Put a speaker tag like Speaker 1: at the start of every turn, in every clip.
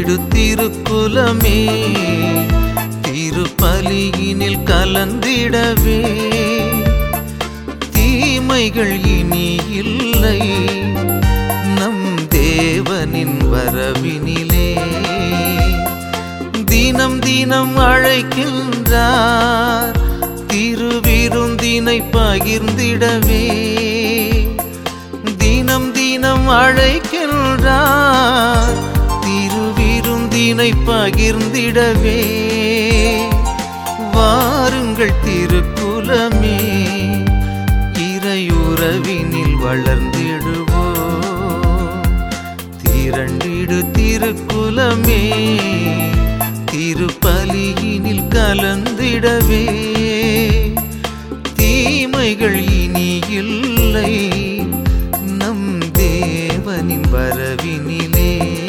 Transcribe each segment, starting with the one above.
Speaker 1: திரண்டிடு திருக்குலமே திருப்பலியினில் கலந்திடவே தீமைகள் இனி இல்லை நம் தேவனின் வரவினிலே தினம் தினம் அழைக்கின்றார் திருவிருந்தினை பகிர்ந்திடவே தினம் தினம் அழைக்கின்றார் திருவிருந்தினை பகிர்ந்திடவே வாருங்கள் திருக்குலமே இறையுறவினில் வளர்ந்திடுவோம் திரண்டிடு திருக்குலமே திருப்பலியினில் கலந்திடவே தீமைகள் இனி இல்லை நம் தேவனின் வரவினிலே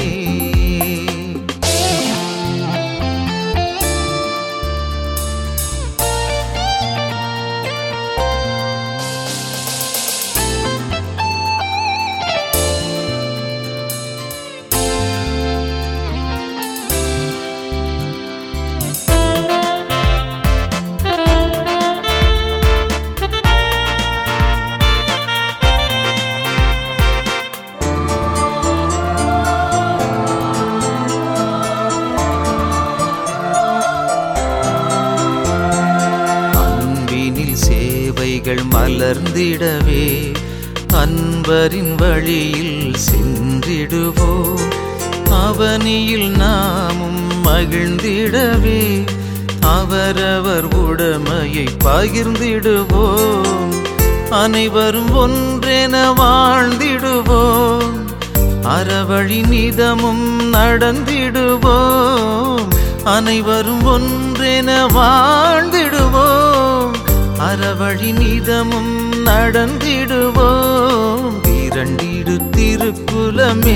Speaker 1: அன்பினில் சேவைகள் மலர்ந்திடவே அன்பரின் வழியில் சென்றிடுவோம் அவனியில் நாமும் மகிழ்ந்திடவே அவரவர் உடைமையை பகிர்ந்திடுவோம் அனைவரும் ஒன்றென வாழ்ந்திடுவோம் அறவழி நிதமும் நடந்திடுவோம் அனைவரும் ஒன்றென வாழ்ந்திடுவோம் அறவழி நிதமும் நடந்திடுவோம் இரண்டிடு திருக்குலமே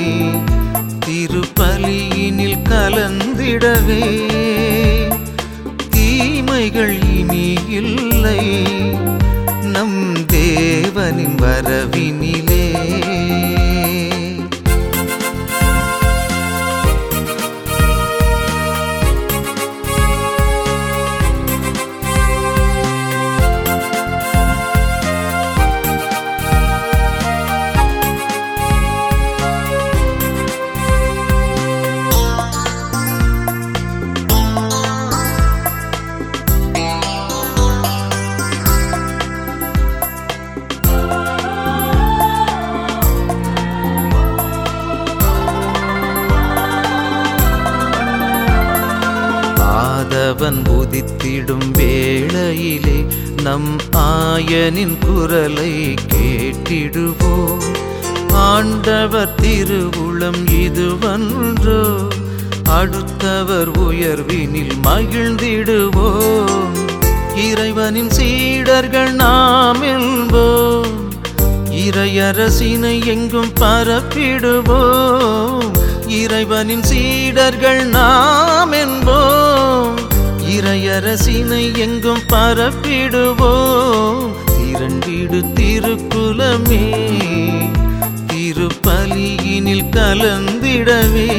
Speaker 1: திருப்பலியினில் கலந்திடவே தீமைகள் இனி இல்லை நம் தேவனின் வரவினிலே ஆதவன் உதித்திடும் வேளையிலே நம் ஆயனின் குரலை கேட்டிடுவோம் ஆண்டவர் திருவுளம் இதுவன்றோ அடுத்தவர் உயர்வினில் மகிழ்ந்திடுவோம் இறைவனின் சீடர்கள் நாம் என்போம் இறையரசினை எங்கும் பரப்பிடுவோம் இறைவனின் சீடர்கள் நாம் என்போம் இறையரசினை எங்கும் பரப்பிடுவோம் திரண்டிடு திருக்குலமே திருப்பலியினில் கலந்திடவே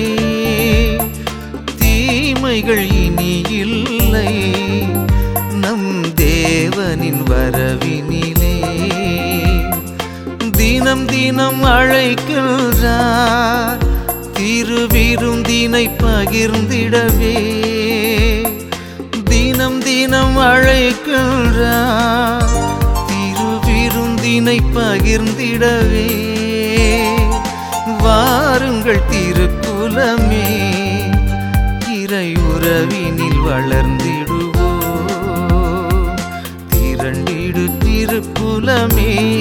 Speaker 1: தீமைகள் இனி இல்லை நம் தேவனின் வரவினிலே தினம் தினம் அழைக்கின்றார் திருவிருந்தினை பகிர்ந்திடவே தினம் தினம் அழைக்கின்றார் திருவிருந்தினை பகிர்ந்திடவே வாருங்கள் திருக்குலமே இறையுறவினில் வளர்ந்திடுவோம் திரண்டிடு திருக்குலமே